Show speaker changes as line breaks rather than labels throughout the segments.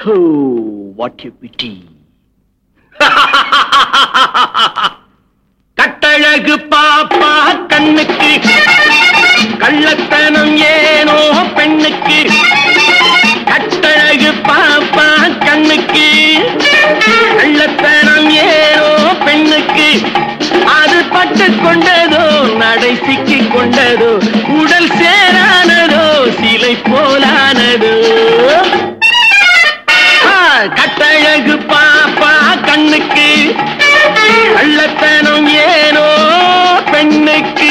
what a பிட்டி கட்டழகு பாப்பா கண்ணுக்கு கள்ளத்தனம் ஏனோ பெண்ணுக்கு கட்டழகு பாப்பா கண்ணுக்கு கள்ளத்தனம் ஏனோ பெண்ணுக்கு அது பட்டு கொண்டதோ நடை சிக்கி கொண்டதோ உடல் சேரானதோ சிலை போலானதோ ஆ, கட்டழகு பாப்பா கண்ணுக்கு கள்ளத்தனம் ஏனோ பெண்ணுக்கு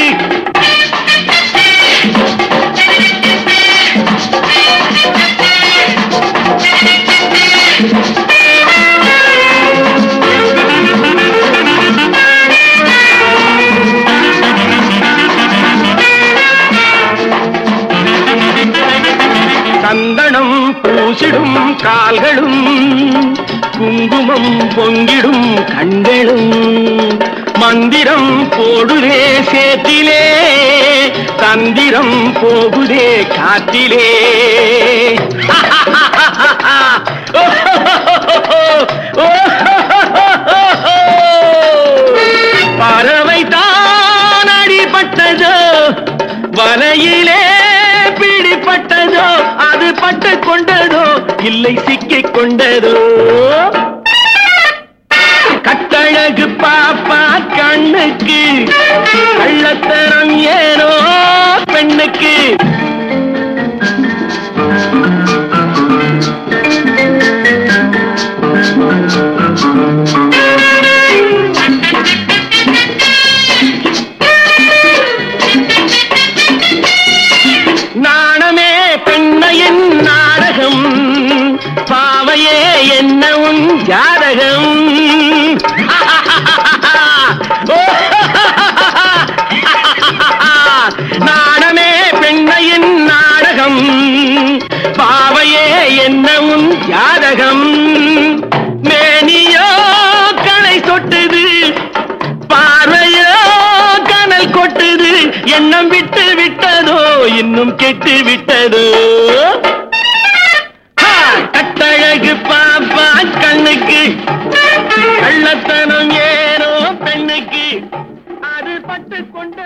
சந்தனம் பூசிடும் கால்களும் குங்குமம் பொங்கிடும் கண்களும் மந்திரம் போடுதே சேத்திலே தந்திரம் போகுதே காற்றிலே பறவை தான் அடிபட்டதோ வலையிலே பிடிப்பட்டதோ அது பட்டு கொண்டதோ இல்லை சிக்கிக் கொண்டதோ கட்டழகு பாப்பா கண்ணுக்கு கள்ளத்தனம் ஏனோ பெண்ணுக்கு நாணமே பெண்மையின் நாடகம் பாவையே என்ன உன் ஜாதகம் நாணமே பெண்மையின் நாடகம் பாவையே என்ன உன் ஜாதகம் மேனியோ களை சொட்டுது பார்வையோ கனல் கொட்டுது எண்ணம் விட்டு விட்டதோ இன்னும் கெட்டு விட்டதோ ஹா, கட்டழகு பாப்பா கண்ணுக்கு கள்ளத்தனம் ஏனோ பெண்ணுக்கு அது பட்டு கொண்ட